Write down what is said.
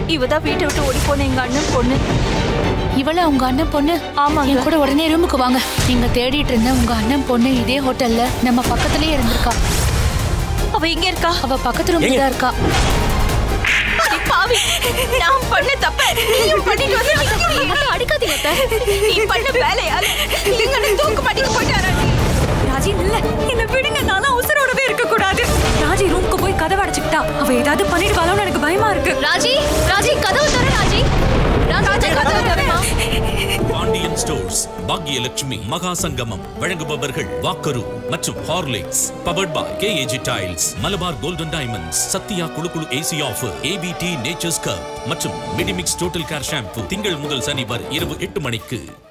இவதான் வீட்டை விட்டு ஓடி போன எங்க அண்ணன் பொண்ணு இவள உங்க அண்ணன் பொண்ணு ஆமாங்க. என் கூட உடனே ரூமுக்கு வாங்க நீங்க தேடிட்டு இருந்த உங்க அண்ணன் பொண்ணு இதே ஹோட்டல்ல நம்ம பக்கத்துலயே இருந்திருக்கா அவ இங்க இருக்கா அவ பக்கத்து ரூம்ல தான் இருக்கா அடி பாவி நான் பண்ண தப்ப நீயும் பண்ணிட்டு வந்து அடிக்காதீங்க நீ பண்ண வேலையால எங்க அண்ணன் தூக்கு பண்ணிட்டு போயிட்டாரா ராஜி இல்ல என்ன விடுங்க நானும் உசுரோடவே இருக்க கூடாது ராஜி ரூம்க்கு போய் கதவை அடைச்சுக்கிட்டா அவ ஏதாவது பண்ணிடுவாளோன்னு எனக்கு பயமா இருக்கு ராஜி ராஜி கதவு தர ராஜி ராஜி கதவு தரமா பாண்டியன் ஸ்டோர்ஸ் பாக்யலட்சுமி மகா சங்கமம் வழங்குபவர்கள் வாக்கரு மற்றும் Horlicks powered by KAG tiles Malabar golden diamonds Sathya குழு குழு AC offer ABT Nature's cup மற்றும் மிடிமிக்ஸ் டோட்டல் கேர் ஷாம்பு திங்கள் முதல் சனி வரை இரவு எட்டு மணிக்கு